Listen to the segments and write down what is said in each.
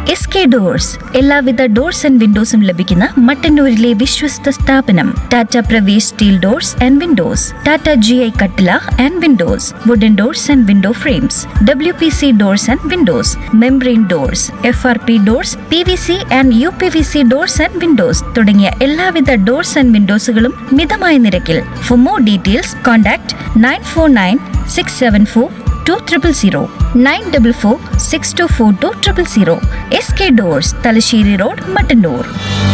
S K doors എല്ലാവിധ doors and വിൻഡോസും ലഭിക്കുന്ന മട്ടന്നൂരിലെ വിശ്വസ്ത സ്ഥാപനം Tata Pravesh steel doors and windows Tata G I കട്ടില and windows wooden doors and window frames W P C doors and windows membrane doors F R P doors P V C and U P V C doors and windows തുടങ്ങിയ എല്ലാവിധ doors and വിൻഡോസുകളും മിതമായ നിരക്കിൽ for more details contact nine four nine six seven four two triple zero nine double four six two four two triple zero S K doors Thalassery road Mattannur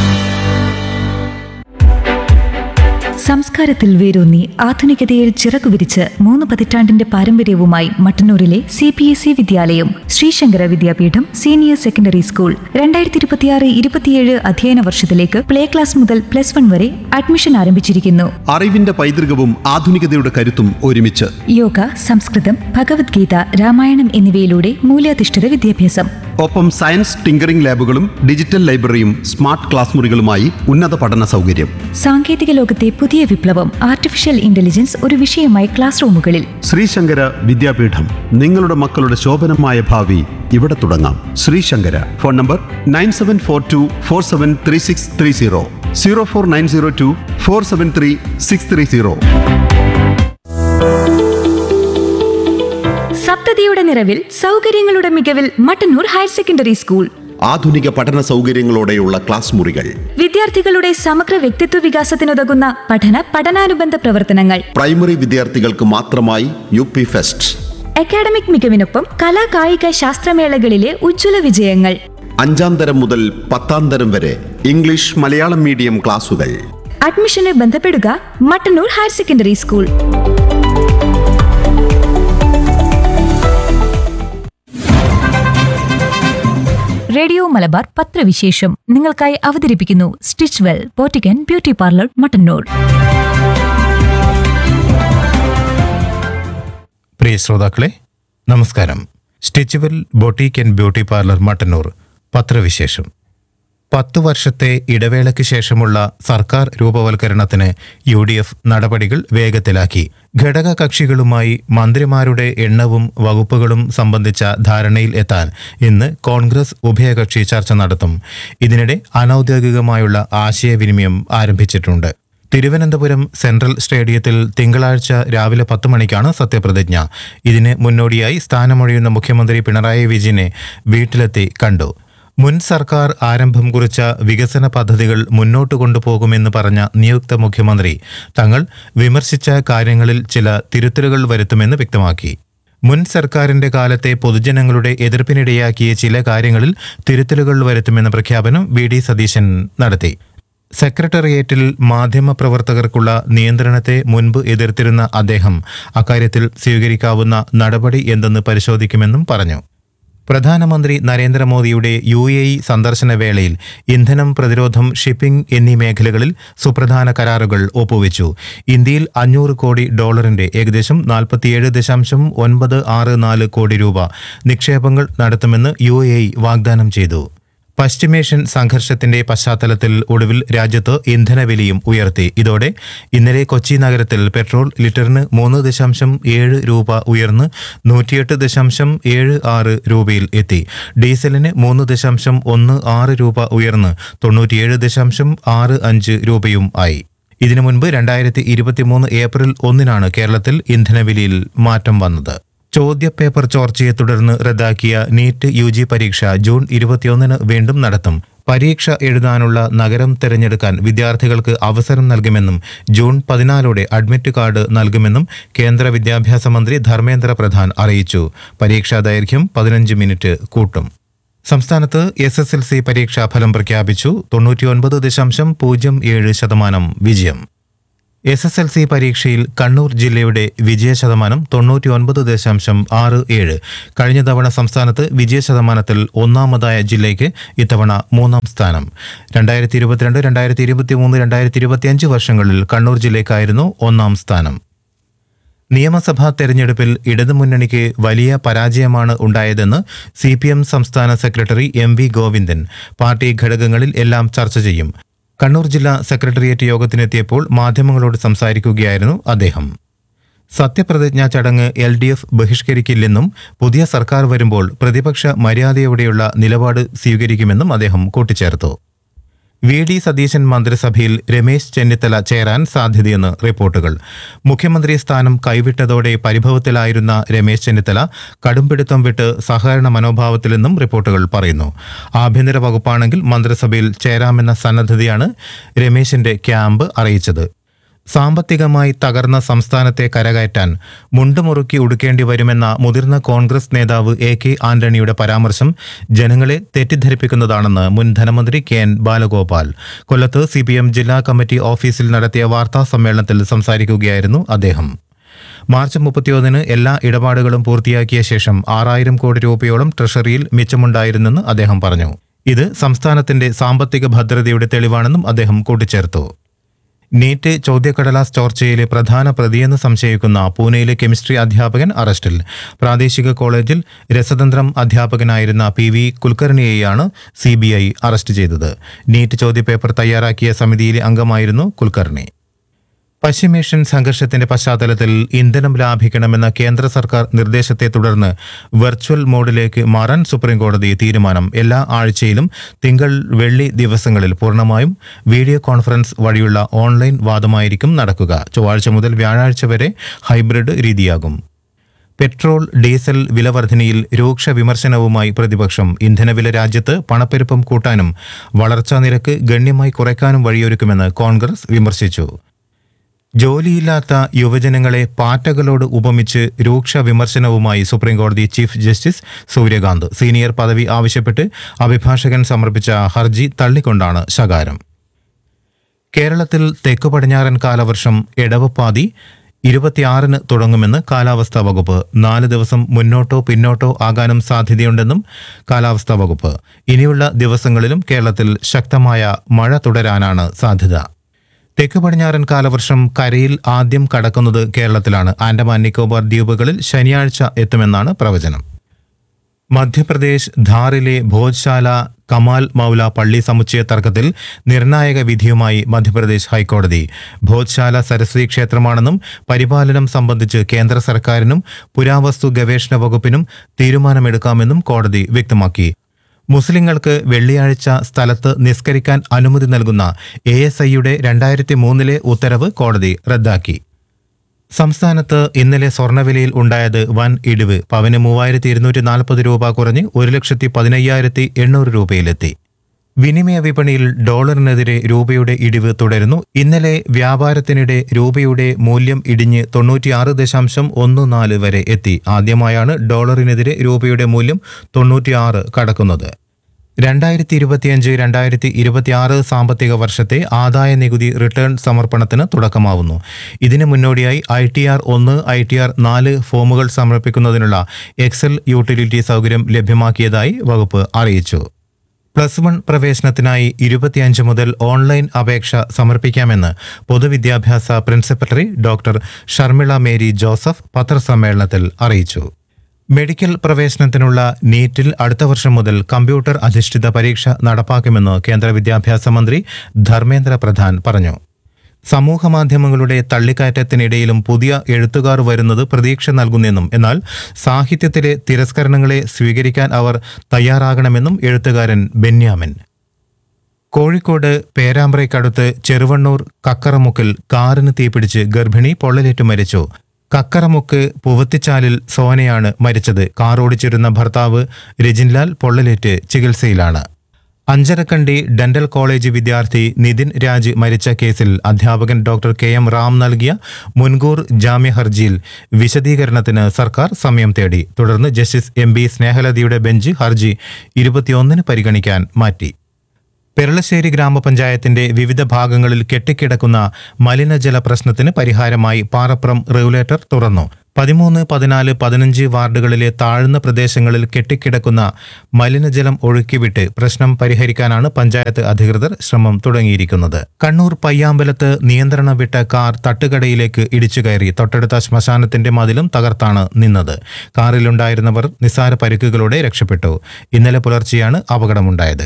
സംസ്കാരത്തിൽ വേരൂന്നി ആധുനികതയിൽ ചിറകു വിരിച്ച് മൂന്ന് പതിറ്റാണ്ടിന്റെ പാരമ്പര്യവുമായി മട്ടന്നൂരിലെ സി പി എസ് ഇ വിദ്യാലയം Sreesankara Vidyapeetham senior secondary school രണ്ടായിരത്തി ഇരുപത്തിയാറ് ഇരുപത്തിയേഴ് അധ്യയന വർഷത്തിലേക്ക് പ്ലേ ക്ലാസ് മുതൽ പ്ലസ് വൺ വരെ അഡ്മിഷൻ ആരംഭിച്ചിരിക്കുന്നു അറിവിന്റെ പൈതൃകവും ആധുനികതയുടെ കരുത്തും ഒരുമിച്ച് യോഗ സംസ്കൃതം ഭഗവത്ഗീത രാമായണം എന്നിവയിലൂടെ മൂല്യാധിഷ്ഠിത വിദ്യാഭ്യാസം ഒപ്പം സയൻസ് ടിങ്കറിംഗ് ലാബുകളും ഡിജിറ്റൽ ലൈബ്രറിയും സ്മാർട്ട് ക്ലാസ് മുറികളുമായി ഉന്നത പഠന സൗകര്യം സാങ്കേതിക ലോകത്തെ പുതിയ വിപ്ലവം ആർട്ടിഫിഷ്യൽ ഇന്റലിജൻസ് ഒരു വിഷയമായി ക്ലാസ് റൂമുകളിൽ ശ്രീശങ്കര വിദ്യാപീഠം നിങ്ങളുടെ മക്കളുടെ ശോഭനമായ ഭാവി ഇവിടെ തുടങ്ങാം Sreesankara phone number nine seven four two four seven three six three zero zero four nine zero two four seven three six three zero സപ്തതിയുടെ നിറവിൽ സൗകര്യങ്ങളുടെ മികവിൽ മട്ടന്നൂർ ഹയർ സെക്കൻഡറി സ്കൂൾ ആധുനിക പഠന സൗകര്യങ്ങളോടെയുള്ള ക്ലാസ് മുറികൾ വിദ്യാർത്ഥികളുടെ സമഗ്ര വ്യക്തിത്വ വികാസത്തിനുതകുന്ന പഠന പഠനാനുബന്ധ പ്രവർത്തനങ്ങൾ പ്രൈമറി വിദ്യാർത്ഥികൾക്ക് മാത്രമായി യു പി ഫെസ്റ്റ് അക്കാഡമിക് മികവിനൊപ്പം കലാ കായിക ശാസ്ത്രമേളകളിലെ ഉജ്ജ്വല വിജയങ്ങൾ അഞ്ചാം തരം മുതൽ പത്താം തരം വരെ ഇംഗ്ലീഷ് മലയാളം മീഡിയം ക്ലാസുകൾ അഡ്മിഷന് ബന്ധപ്പെടുക Mattannur higher secondary school radio Malabar പത്രവിശേഷം നിങ്ങൾക്കായി അവതരിപ്പിക്കുന്നു stitch well boutique and beauty parlour Mattannur പ്രിയ ശ്രോതാക്കളെ നമസ്കാരം stitch well boutique and beauty parlour Mattannur പത്രവിശേഷം പത്തു വർഷത്തെ ഇടവേളയ്ക്ക് ശേഷമുള്ള സർക്കാർ രൂപവൽക്കരണത്തിന് യു ഡി എഫ് നടപടികൾ വേഗത്തിലാക്കി ഘടക കക്ഷികളുമായി മന്ത്രിമാരുടെ എണ്ണവും വകുപ്പുകളും സംബന്ധിച്ച ധാരണയിൽ എത്താൻ ഇന്ന് കോൺഗ്രസ് ഉഭയകക്ഷി ചർച്ച നടത്തും ഇതിനിടെ അനൌദ്യോഗികമായുള്ള ആശയവിനിമയം ആരംഭിച്ചിട്ടുണ്ട് തിരുവനന്തപുരം സെൻട്രൽ സ്റ്റേഡിയത്തിൽ തിങ്കളാഴ്ച രാവിലെ പത്ത് മണിക്കാണ് സത്യപ്രതിജ്ഞ ഇതിന് മുന്നോടിയായി സ്ഥാനമൊഴിയുന്ന മുഖ്യമന്ത്രി പിണറായി വിജയനെ വീട്ടിലെത്തി കണ്ടു മുൻ സർക്കാർ ആരംഭം കുറിച്ച വികസന പദ്ധതികൾ മുന്നോട്ട് കൊണ്ടുപോകുമെന്ന് പറഞ്ഞ നിയുക്ത മുഖ്യമന്ത്രി തങ്ങൾ വിമർശിച്ച കാര്യങ്ങളിൽ ചില തിരുത്തലുകൾ വരുത്തുമെന്ന് വ്യക്തമാക്കി മുൻ സർക്കാരിന്റെ കാലത്തെ പൊതുജനങ്ങളുടെ എതിർപ്പിനിടയാക്കിയ ചില കാര്യങ്ങളിൽ തിരുത്തലുകൾ വരുത്തുമെന്ന പ്രഖ്യാപനം വി ഡി സതീശൻ നടത്തി സെക്രട്ടേറിയറ്റിൽ മാധ്യമപ്രവർത്തകർക്കുള്ള നിയന്ത്രണത്തെ മുൻപ് എതിർത്തിരുന്ന അദ്ദേഹം അക്കാര്യത്തിൽ സ്വീകരിക്കാവുന്ന നടപടി എന്തെന്ന് പരിശോധിക്കുമെന്നും പറഞ്ഞു പ്രധാനമന്ത്രി നരേന്ദ്രമോദിയുടെ യു എ ഇ സന്ദർശന വേളയിൽ ഇന്ധനം പ്രതിരോധം ഷിപ്പിംഗ് എന്നീ മേഖലകളിൽ സുപ്രധാന കരാറുകൾ ഒപ്പുവെച്ചു ഇന്ത്യയിൽ അഞ്ഞൂറ് കോടി ഡോളറിന്റെ ഏകദേശം നാൽപ്പത്തിയേഴ് ദശാംശം ഒൻപത് ആറ് നാല് കോടി രൂപ നിക്ഷേപങ്ങൾ നടത്തുമെന്ന് യു എ ഇ വാഗ്ദാനം ചെയ്തു പശ്ചിമേഷ്യൻ സംഘർഷത്തിന്റെ പശ്ചാത്തലത്തിൽ ഒടുവിൽ രാജ്യത്ത് ഇന്ധനവിലയും ഉയർത്തി ഇതോടെ ഇന്നലെ കൊച്ചി നഗരത്തിൽ പെട്രോൾ ലിറ്ററിന് മൂന്ന് ദശാംശം ഏഴ് രൂപ ഉയർന്ന് നൂറ്റിയെട്ട് ദശാംശം ഏഴ് ആറ് രൂപയിൽ എത്തി ഡീസലിന് മൂന്ന് ദശാംശം ഒന്ന് ആറ് രൂപ ഉയർന്ന് തൊണ്ണൂറ്റിയേഴ് ദശാംശം ആറ് അഞ്ച് രൂപയും ആയി ഇതിനു മുൻപ് രണ്ടായിരത്തി ഇരുപത്തിമൂന്ന് ഏപ്രിൽ ഒന്നിനാണ് കേരളത്തിൽ ഇന്ധനവിലയിൽ മാറ്റം വന്നത് ചോദ്യപേപ്പർ ചോർച്ചയെ തുടർന്ന് റദ്ദാക്കിയ നീറ്റ് യു ജി പരീക്ഷ ജൂൺ ഇരുപത്തിയൊന്നിന് വീണ്ടും നടത്തും പരീക്ഷ എഴുതാനുള്ള നഗരം തിരഞ്ഞെടുക്കാൻ വിദ്യാർത്ഥികൾക്ക് അവസരം നൽകുമെന്നും ജൂൺ പതിനാലോടെ അഡ്മിറ്റ് കാർഡ് നൽകുമെന്നും കേന്ദ്ര വിദ്യാഭ്യാസ മന്ത്രി ധർമ്മേന്ദ്ര പ്രധാൻ അറിയിച്ചു പരീക്ഷാ ദൈർഘ്യം പതിനഞ്ച് മിനിറ്റ് കൂട്ടും സംസ്ഥാനത്ത് എസ് എസ് എൽ സി പരീക്ഷാ ഫലം പ്രഖ്യാപിച്ചു തൊണ്ണൂറ്റിയൊൻപത് ദശാംശം പൂജ്യം ഏഴ് ശതമാനം വിജയം എസ് എസ് എൽ സി പരീക്ഷയിൽ കണ്ണൂർ ജില്ലയുടെ വിജയ ശതമാനം തൊണ്ണൂറ്റിയൊൻപത് ദശാംശം ആറ് ഏഴ് കഴിഞ്ഞ തവണ സംസ്ഥാനത്ത് വിജയ ശതമാനത്തിൽ ഒന്നാമതായ ജില്ലയ്ക്ക് ഇത്തവണ മൂന്നാം സ്ഥാനം രണ്ടായിരത്തി ഇരുപത്തിരണ്ട് രണ്ടായിരത്തി ഇരുപത്തിമൂന്ന് രണ്ടായിരത്തി ഇരുപത്തിയഞ്ച് വർഷങ്ങളിൽ കണ്ണൂർ ജില്ലയ്ക്കായിരുന്നു ഒന്നാം സ്ഥാനം നിയമസഭാ തെരഞ്ഞെടുപ്പിൽ ഇടതുമുന്നണിക്ക് വലിയ പരാജയമാണ് ഉണ്ടായതെന്ന് സി പി എം സംസ്ഥാന secretary M V Govindan party ഘടകങ്ങളിൽ എല്ലാം ചർച്ച ചെയ്യും കണ്ണൂർ ജില്ലാ സെക്രട്ടേറിയറ്റ് യോഗത്തിനെത്തിയപ്പോൾ മാധ്യമങ്ങളോട് സംസാരിക്കുകയായിരുന്നു അദ്ദേഹം സത്യപ്രതിജ്ഞാ ചടങ്ങ് എൽ ഡി എഫ് ബഹിഷ്കരിക്കില്ലെന്നും പുതിയ സർക്കാർ വരുമ്പോൾ പ്രതിപക്ഷ മര്യാദയോടെയുള്ള നിലപാട് സ്വീകരിക്കുമെന്നും അദ്ദേഹം കൂട്ടിച്ചേർത്തു വി ഡി സതീശൻ മന്ത്രിസഭയിൽ രമേശ് ചെന്നിത്തല ചേരാൻ സാധ്യതയെന്ന് റിപ്പോർട്ടുകൾ മുഖ്യമന്ത്രി സ്ഥാനം കൈവിട്ടതോടെ പരിഭവത്തിലായിരുന്ന രമേശ് ചെന്നിത്തല കടുംപിടുത്തം വിട്ട് സഹകരണ മനോഭാവത്തിലെന്നും റിപ്പോർട്ടുകൾ പറയുന്നു ആഭ്യന്തര വകുപ്പാണെങ്കിൽ മന്ത്രിസഭയിൽ ചേരാമെന്ന സന്നദ്ധതയാണ് രമേശിന്റെ ക്യാമ്പ് അറിയിച്ചത് സാമ്പത്തികമായി തകർന്ന സംസ്ഥാനത്തെ കരകയറ്റാൻ മുണ്ടുമുറുക്കി ഉടുക്കേണ്ടി വരുമെന്ന മുതിർന്ന കോൺഗ്രസ് നേതാവ് എ കെ ആന്റണിയുടെ പരാമർശം ജനങ്ങളെ തെറ്റിദ്ധരിപ്പിക്കുന്നതാണെന്ന് മുൻ ധനമന്ത്രി കെ എൻ ബാലഗോപാൽ കൊല്ലത്ത് സി ജില്ലാ കമ്മിറ്റി ഓഫീസിൽ നടത്തിയ വാർത്താ സമ്മേളനത്തിൽ സംസാരിക്കുകയായിരുന്നു അദ്ദേഹം മാർച്ച് മുപ്പത്തിയൊന്നിന് എല്ലാ ഇടപാടുകളും പൂർത്തിയാക്കിയ ശേഷം ആറായിരം കോടി രൂപയോളം ട്രഷറിയിൽ മിച്ചമുണ്ടായിരുന്നെന്ന് അദ്ദേഹം പറഞ്ഞു ഇത് സംസ്ഥാനത്തിന്റെ സാമ്പത്തിക ഭദ്രതയുടെ തെളിവാണെന്നും അദ്ദേഹം കൂട്ടിച്ചേർത്തു നീറ്റ് ചോദ്യക്കടലാസ് ചോർച്ചയിലെ പ്രധാന പ്രതിയെന്ന് സംശയിക്കുന്ന പൂനെയിലെ കെമിസ്ട്രി അധ്യാപകൻ അറസ്റ്റിൽ പ്രാദേശിക കോളേജിൽ രസതന്ത്രം അധ്യാപകനായിരുന്ന പി വി കുൽക്കർണിയെയാണ് സി ബി ഐ അറസ്റ്റ് ചെയ്തത് നീറ്റ് ചോദ്യപേപ്പർ തയ്യാറാക്കിയ സമിതിയിലെ അംഗമായിരുന്നു കുൽക്കർണി പശ്ചിമേഷ്യൻ സംഘർഷത്തിന്റെ പശ്ചാത്തലത്തിൽ ഇന്ധനം ലാഭിക്കണമെന്ന കേന്ദ്ര സർക്കാർ നിർദ്ദേശത്തെ തുടർന്ന് വെർച്വൽ മോഡിലേക്ക് മാറാൻ സുപ്രീംകോടതി തീരുമാനം എല്ലാ ആഴ്ചയിലും തിങ്കൾ വെള്ളി ദിവസങ്ങളിൽ പൂർണ്ണമായും വീഡിയോ കോൺഫറൻസ് വഴിയുള്ള ഓൺലൈൻ വാദമായിരിക്കും നടക്കുക ചൊവ്വാഴ്ച മുതൽ വ്യാഴാഴ്ച വരെ ഹൈബ്രിഡ് രീതിയാകും പെട്രോൾ ഡീസൽ വില വർധനയിൽ രൂക്ഷ വിമർശനവുമായി പ്രതിപക്ഷം ഇന്ധനവില രാജ്യത്ത് പണപ്പെരുപ്പം കൂട്ടാനും വളർച്ചാ നിരക്ക് ഗണ്യമായി കുറയ്ക്കാനും വഴിയൊരുക്കുമെന്ന് കോൺഗ്രസ് വിമർശിച്ചു ജോലിയില്ലാത്ത യുവജനങ്ങളെ പാറ്റകളോട് ഉപമിച്ച് രൂക്ഷ വിമർശനവുമായി സുപ്രീംകോടതി ചീഫ് ജസ്റ്റിസ് സൂര്യകാന്ത് സീനിയർ പദവി ആവശ്യപ്പെട്ട് അഭിഭാഷകൻ സമർപ്പിച്ച ഹർജി തള്ളിക്കൊണ്ടാണ് ശകാരം കേരളത്തിൽ തെക്കു പടിഞ്ഞാറൻ കാലവർഷം ഇടവപ്പാതി ഇരുപത്തിയാറിന് തുടങ്ങുമെന്ന് കാലാവസ്ഥാ വകുപ്പ് നാല് ദിവസം മുന്നോട്ടോ പിന്നോട്ടോ ആകാനും സാധ്യതയുണ്ടെന്നും കാലാവസ്ഥാ വകുപ്പ് ഇനിയുള്ള ദിവസങ്ങളിലും കേരളത്തിൽ ശക്തമായ മഴ തുടരാനാണ് സാധ്യത തെക്ക് പടിഞ്ഞാറൻ കാലവർഷം കരയിൽ ആദ്യം കടക്കുന്നത് കേരളത്തിലാണ് ആൻഡമാൻ നിക്കോബാർ ദ്വീപുകളിൽ ശനിയാഴ്ച എത്തുമെന്നാണ് പ്രവചനം മധ്യപ്രദേശ് ധാറിലെ ഭോജ്ശാല കമാൽ മൗല പള്ളി സമുച്ചയ തർക്കത്തിൽ നിർണായക വിധിയുമായി മധ്യപ്രദേശ് ഹൈക്കോടതി ഭോജ്ശാല സരസ്വതി ക്ഷേത്രമാണെന്നും പരിപാലനം സംബന്ധിച്ച് കേന്ദ്ര സർക്കാരിനും പുരാവസ്തു ഗവേഷണ വകുപ്പിനും തീരുമാനമെടുക്കാമെന്നും കോടതി വ്യക്തമാക്കി മുസ്ലിങ്ങൾക്ക് വെള്ളിയാഴ്ച സ്ഥലത്ത് നിസ്കരിക്കാൻ അനുമതി നൽകുന്ന എ എസ് ഐയുടെ രണ്ടായിരത്തി മൂന്നിലെ ഉത്തരവ് കോടതി റദ്ദാക്കി സംസ്ഥാനത്ത് ഇന്നലെ സ്വർണ്ണവിലയിൽ ഉണ്ടായത് വൻ ഇടിവ് പവന് മൂവായിരത്തി ഇരുന്നൂറ്റി നാൽപ്പത് രൂപ കുറഞ്ഞ് ഒരു ലക്ഷത്തി പതിനയ്യായിരത്തി എണ്ണൂറ് രൂപയിലെത്തി വിനിമയ വിപണിയിൽ ഡോളറിനെതിരെ രൂപയുടെ ഇടിവ് തുടരുന്നു ഇന്നലെ വ്യാപാരത്തിനിടെ രൂപയുടെ മൂല്യം ഇടിഞ്ഞ് തൊണ്ണൂറ്റിയാറ് ദശാംശം ഒന്ന് നാല് വരെ എത്തി ആദ്യമായാണ് ഡോളറിനെതിരെ രൂപയുടെ മൂല്യം തൊണ്ണൂറ്റിയാറ് കടക്കുന്നത് രണ്ടായിരത്തി ഇരുപത്തിയഞ്ച് രണ്ടായിരത്തി ഇരുപത്തിയാറ് സാമ്പത്തിക വർഷത്തെ ആദായ നികുതി റിട്ടേൺ സമർപ്പണത്തിന് തുടക്കമാവുന്നു ഇതിന് മുന്നോടിയായി ഐ ടി ആർ ഒന്ന് ഐ ടി ആർ നാല് ഫോമുകൾ സമർപ്പിക്കുന്നതിനുള്ള എക്സൽ യൂട്ടിലിറ്റി സൗകര്യം ലഭ്യമാക്കിയതായി വകുപ്പ് അറിയിച്ചു പ്ലസ് വൺ പ്രവേശനത്തിനായി ഇരുപത്തിയഞ്ച് മുതൽ ഓൺലൈൻ അപേക്ഷ സമർപ്പിക്കാമെന്ന് പൊതുവിദ്യാഭ്യാസ പ്രിൻസിപ്പലറി ഡോക്ടർ ഷർമിള മേരി ജോസഫ് പത്രസമ്മേളനത്തിൽ അറിയിച്ചു മെഡിക്കൽ പ്രവേശനത്തിനുള്ള നീറ്റിൽ അടുത്ത വർഷം മുതൽ കമ്പ്യൂട്ടർ അധിഷ്ഠിത പരീക്ഷ നടപ്പാക്കുമെന്ന് കേന്ദ്ര വിദ്യാഭ്യാസ മന്ത്രി ധർമ്മേന്ദ്ര പ്രധാൻ പറഞ്ഞു സമൂഹമാധ്യമങ്ങളുടെ തള്ളിക്കയറ്റത്തിനിടയിലും പുതിയ എഴുത്തുകാർ വരുന്നത് പ്രതീക്ഷ നൽകുന്നെന്നും എന്നാൽ സാഹിത്യത്തിലെ തിരസ്കരണങ്ങളെ സ്വീകരിക്കാൻ അവർ തയ്യാറാകണമെന്നും എഴുത്തുകാരൻ ബെന്യാമിൻ കോഴിക്കോട് പേരാമ്പ്രയ്ക്കടുത്ത് ചെറുവണ്ണൂർ കക്കറമുക്കിൽ കാറിന് തീപിടിച്ച് ഗർഭിണി പൊള്ളലേറ്റ് മരിച്ചു കക്കറമുക്ക് പുവത്തിച്ചാലിൽ സോനയാണ് മരിച്ചത് കാർ ഓടിച്ചിരുന്ന ഭർത്താവ് രജിൻലാൽ പൊള്ളലേറ്റ് ചികിത്സയിലാണ് അഞ്ചരക്കണ്ടി ഡെന്റൽ കോളേജ് വിദ്യാർത്ഥി നിതിൻ രാജ് മരിച്ച കേസിൽ അധ്യാപകൻ ഡോക്ടർ കെ എം റാം നൽകിയ മുൻകൂർ ജാമ്യ ഹർജിയിൽ വിശദീകരണത്തിന് സർക്കാർ സമയം തേടി തുടർന്ന് ജസ്റ്റിസ് എം ബി സ്നേഹലതയുടെ ബെഞ്ച് ഹർജി ഇരുപത്തിയൊന്നിന് പരിഗണിക്കാൻ മാറ്റി പെരളശ്ശേരി ഗ്രാമപഞ്ചായത്തിന്റെ വിവിധ ഭാഗങ്ങളിൽ കെട്ടിക്കിടക്കുന്ന മലിനജല പ്രശ്നത്തിന് പരിഹാരമായി പാറപ്പുറം റെഗുലേറ്റർ തുറന്നു പതിമൂന്ന് പതിനാല് പതിനഞ്ച് വാർഡുകളിലെ താഴ്ന്ന പ്രദേശങ്ങളിൽ കെട്ടിക്കിടക്കുന്ന മലിനജലം ഒഴുക്കിവിട്ട് പ്രശ്നം പരിഹരിക്കാനാണ് പഞ്ചായത്ത് അധികൃതർ ശ്രമം തുടങ്ങിയിരിക്കുന്നത് കണ്ണൂർ പയ്യാമ്പലത്ത് നിയന്ത്രണം വിട്ട കാർ തട്ടുകടയിലേക്ക് ഇടിച്ചു കയറി തൊട്ടടുത്ത ശ്മശാനത്തിന്റെ മതിലും തകർത്താണ് നിന്നത് കാറിലുണ്ടായിരുന്നവർ നിസ്സാര പരിക്കുകളോടെ രക്ഷപ്പെട്ടു ഇന്നലെ പുലർച്ചെയാണ് അപകടമുണ്ടായത്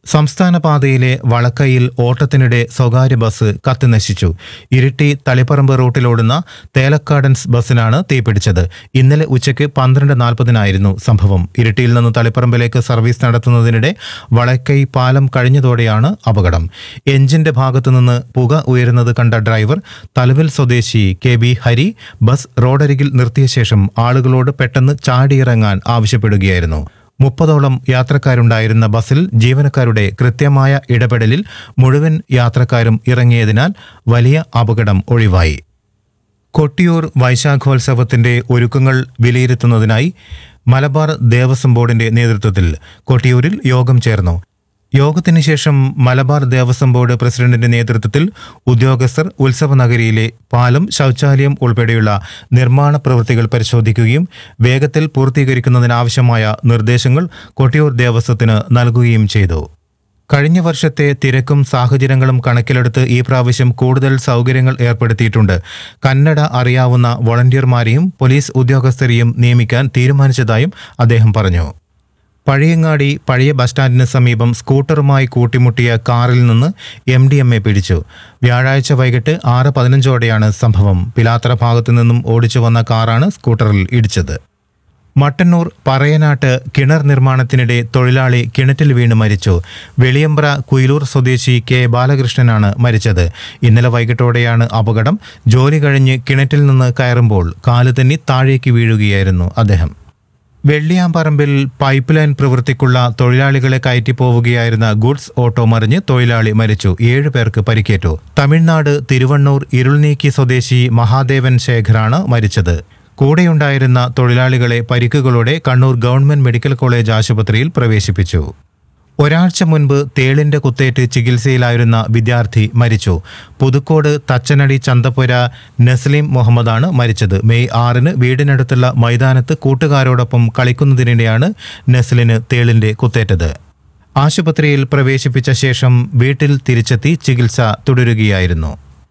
സംസ്ഥാന പാതയിലെ വളക്കയിൽ ഓട്ടത്തിനിടെ സ്വകാര്യ ബസ് കത്തിനശിച്ചു ഇരിട്ടി തളിപ്പറമ്പ് റൂട്ടിലോടുന്ന തേലക്കാടൻസ് ബസ്സിനാണ് തീപിടിച്ചത് ഇന്നലെ ഉച്ചയ്ക്ക് പന്ത്രണ്ട് നാൽപ്പതിനായിരുന്നു സംഭവം ഇരിട്ടിയിൽ നിന്ന് തളിപ്പറമ്പിലേക്ക് സർവീസ് നടത്തുന്നതിനിടെ വളക്കൈ പാലം കഴിഞ്ഞതോടെയാണ് അപകടം എഞ്ചിന്റെ ഭാഗത്തുനിന്ന് പുക ഉയരുന്നത് കണ്ട ഡ്രൈവർ തലവിൽ സ്വദേശി കെ ബി ഹരി ബസ് റോഡരികിൽ നിർത്തിയ ശേഷം ആളുകളോട് പെട്ടെന്ന് ചാടിയിറങ്ങാൻ ആവശ്യപ്പെടുകയായിരുന്നു മുപ്പതോളം യാത്രക്കാരുണ്ടായിരുന്ന ബസ്സിൽ ജീവനക്കാരുടെ കൃത്യമായ ഇടപെടലിൽ മുഴുവൻ യാത്രക്കാരും ഇറങ്ങിയതിനാൽ വലിയ അപകടം ഒഴിവായി കൊട്ടിയൂർ വൈശാഖോത്സവത്തിന്റെ ഒരുക്കങ്ങൾ വിലയിരുത്തുന്നതിനായി മലബാർ ദേവസ്വം ബോർഡിന്റെ നേതൃത്വത്തിൽ കൊട്ടിയൂരിൽ യോഗം ചേർന്നു യോഗത്തിന് ശേഷം മലബാർ ദേവസ്വം ബോർഡ് പ്രസിഡന്റിന്റെ നേതൃത്വത്തിൽ ഉദ്യോഗസ്ഥർ ഉത്സവ നഗരിയിലെ പാലം ശൗചാലയം ഉൾപ്പെടെയുള്ള നിർമ്മാണ പ്രവൃത്തികൾ പരിശോധിക്കുകയും വേഗത്തിൽ പൂർത്തീകരിക്കുന്നതിനാവശ്യമായ നിർദ്ദേശങ്ങൾ കൊട്ടിയൂർ ദേവസ്വത്തിന് നൽകുകയും ചെയ്തു കഴിഞ്ഞ വർഷത്തെ തിരക്കും സാഹചര്യങ്ങളും കണക്കിലെടുത്ത് ഈ പ്രാവശ്യം കൂടുതൽ സൗകര്യങ്ങൾ ഏർപ്പെടുത്തിയിട്ടുണ്ട് കന്നഡ അറിയാവുന്ന വോളണ്ടിയർമാരെയും പോലീസ് ഉദ്യോഗസ്ഥരെയും നിയമിക്കാൻ തീരുമാനിച്ചതായും അദ്ദേഹം പറഞ്ഞു പഴയങ്ങാടി പഴയ ബസ് സ്റ്റാൻഡിന് സമീപം സ്കൂട്ടറുമായി കൂട്ടിമുട്ടിയ കാറിൽ നിന്ന് എം ഡി എം എ പിടിച്ചു വ്യാഴാഴ്ച വൈകിട്ട് ആറ് പതിനഞ്ചോടെയാണ് സംഭവം പിലാത്തറ ഭാഗത്തു നിന്നും ഓടിച്ചു വന്ന കാറാണ് സ്കൂട്ടറിൽ ഇടിച്ചത് മട്ടന്നൂർ പറയനാട്ട് കിണർ നിർമ്മാണത്തിനിടെ തൊഴിലാളി കിണറ്റിൽ വീണ് മരിച്ചു വെളിയമ്പ്ര കുയിലൂർ സ്വദേശി കെ ബാലകൃഷ്ണനാണ് മരിച്ചത് ഇന്നലെ വൈകിട്ടോടെയാണ് അപകടം ജോലി കഴിഞ്ഞ് കിണറ്റിൽ നിന്ന് കയറുമ്പോൾ കാല് തെന്നി താഴേക്ക് വീഴുകയായിരുന്നു അദ്ദേഹം വെള്ളിയാമ്പറമ്പിൽ പൈപ്പ് ലൈൻ പ്രവൃത്തിക്കുള്ള തൊഴിലാളികളെ കയറ്റി പോവുകയായിരുന്ന ഗുഡ്സ് ഓട്ടോ മറിഞ്ഞ് തൊഴിലാളി മരിച്ചു ഏഴു പേർക്ക് പരിക്കേറ്റു തമിഴ്നാട് തിരുവണ്ണൂർ ഇരുൾനീക്കി സ്വദേശി മഹാദേവൻ ശേഖറാണ് മരിച്ചത് കൂടെയുണ്ടായിരുന്ന തൊഴിലാളികളെ പരിക്കുകളോടെ കണ്ണൂർ ഗവൺമെന്റ് മെഡിക്കൽ കോളേജ് ആശുപത്രിയിൽ പ്രവേശിപ്പിച്ചു ഒരാഴ്ച മുൻപ് തേളിന്റെ കുത്തേറ്റ് ചികിത്സയിലായിരുന്ന വിദ്യാർത്ഥി മരിച്ചു പുതുക്കോട് തച്ചനടി ചന്തപ്പുര നസ്ലീം മുഹമ്മദാണ് മരിച്ചത് മെയ് ആറിന് വീടിനടുത്തുള്ള മൈതാനത്ത് കൂട്ടുകാരോടൊപ്പം കളിക്കുന്നതിനിടെയാണ് നസ്ലിന് തേളിന്റെ കുത്തേറ്റത് ആശുപത്രിയിൽ പ്രവേശിപ്പിച്ച ശേഷം വീട്ടിൽ തിരിച്ചെത്തി ചികിത്സ തുടരുകയായിരുന്നു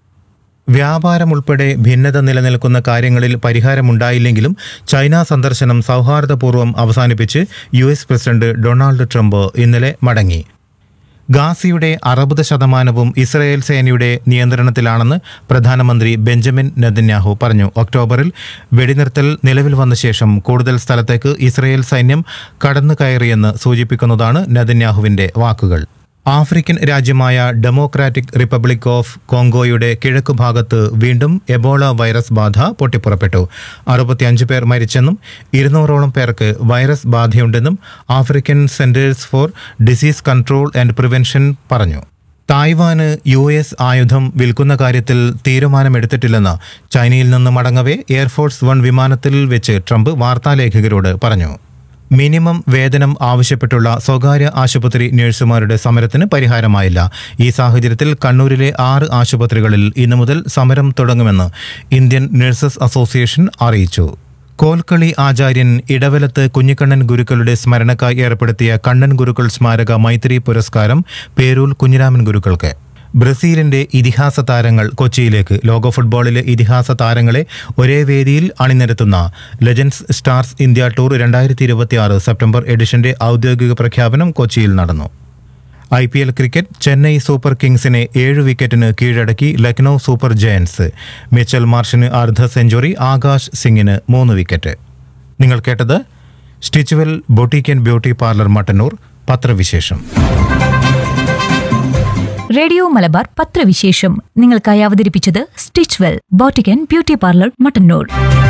വ്യാപാരം ഉൾപ്പെടെ ഭിന്നത നിലനിൽക്കുന്ന കാര്യങ്ങളിൽ പരിഹാരമുണ്ടായില്ലെങ്കിലും ചൈന സന്ദർശനം സൗഹാർദ്ദപൂർവ്വം അവസാനിപ്പിച്ച് U S president Donald Trump ഇന്നലെ മടങ്ങി ഗാസിയുടെ അറുപത് ശതമാനവും ഇസ്രയേൽ സേനയുടെ നിയന്ത്രണത്തിലാണെന്ന് പ്രധാനമന്ത്രി ബെഞ്ചമിൻ നെതന്യാഹു പറഞ്ഞു ഒക്ടോബറിൽ വെടിനിർത്തൽ നിലവിൽ വന്ന ശേഷം കൂടുതൽ സ്ഥലത്തേക്ക് ഇസ്രയേൽ സൈന്യം കടന്നു കയറിയെന്ന് സൂചിപ്പിക്കുന്നതാണ് നെതന്യാഹുവിന്റെ വാക്കുകൾ ആഫ്രിക്കൻ രാജ്യമായ ഡെമോക്രാറ്റിക് റിപ്പബ്ലിക് ഓഫ് കോങ്കോയുടെ കിഴക്കു ഭാഗത്ത് വീണ്ടും എബോള വൈറസ് ബാധ പൊട്ടിപ്പുറപ്പെട്ടു അറുപത്തിയഞ്ച് പേർ മരിച്ചെന്നും ഇരുന്നൂറോളം പേർക്ക് വൈറസ് ബാധയുണ്ടെന്നും African centres for disease control and prevention പറഞ്ഞു തായ്വാന് യു എസ് ആയുധം വിൽക്കുന്ന കാര്യത്തിൽ തീരുമാനമെടുത്തിട്ടില്ലെന്ന് ചൈനയിൽ നിന്ന് മടങ്ങവേ എയർഫോഴ്സ് വൺ വിമാനത്തിൽ വെച്ച് ട്രംപ് വാർത്താലേഖകരോട് പറഞ്ഞു മിനിമം വേതനം ആവശ്യപ്പെട്ടുള്ള സ്വകാര്യ ആശുപത്രി നഴ്സുമാരുടെ സമരത്തിന് പരിഹാരമായില്ല ഈ സാഹചര്യത്തിൽ കണ്ണൂരിലെ ആറ് ആശുപത്രികളിൽ ഇന്നു മുതൽ സമരം തുടങ്ങുമെന്ന് ഇന്ത്യൻ നഴ്സസ് അസോസിയേഷൻ അറിയിച്ചു കോൽക്കളി ആചാര്യൻ ഇടവലത്ത് കുഞ്ഞിക്കണ്ണൻ ഗുരുക്കളുടെ സ്മരണക്കായി ഏർപ്പെടുത്തിയ കണ്ണൻ ഗുരുക്കൾ സ്മാരക മൈത്രി പുരസ്കാരം പേരൂൽ കുഞ്ഞിരാമൻ ഗുരുക്കൾക്ക് ബ്രസീലിന്റെ ഇതിഹാസ താരങ്ങൾ കൊച്ചിയിലേക്ക് ലോക ഫുട്ബോളിലെ ഇതിഹാസ താരങ്ങളെ ഒരേ വേദിയിൽ അണിനിരത്തുന്ന ലെജൻഡ്സ് സ്റ്റാർസ് ഇന്ത്യ ടൂർ രണ്ടായിരത്തി ഇരുപത്തിയാറ് സെപ്റ്റംബർ എഡിഷന്റെ ഔദ്യോഗിക പ്രഖ്യാപനം കൊച്ചിയിൽ നടന്നു I P L cricket Chennai super കിങ്സിനെ ഏഴ് വിക്കറ്റിന് കീഴടക്കി ലക്നൗ സൂപ്പർ ജയൻസ് മിച്ചൽ മാർഷിന് അർദ്ധ സെഞ്ചുറി ആകാശ് സിംഗിന് മൂന്ന് വിക്കറ്റ് നിങ്ങൾ കേട്ടത് stitch well boutique and beauty parlour Mattannur പത്രവിശേഷം റേഡിയോ മലബാർ പത്രവിശേഷം നിങ്ങൾക്കായി അവതരിപ്പിച്ചത് stitch well boutique and beauty parlour Mattannur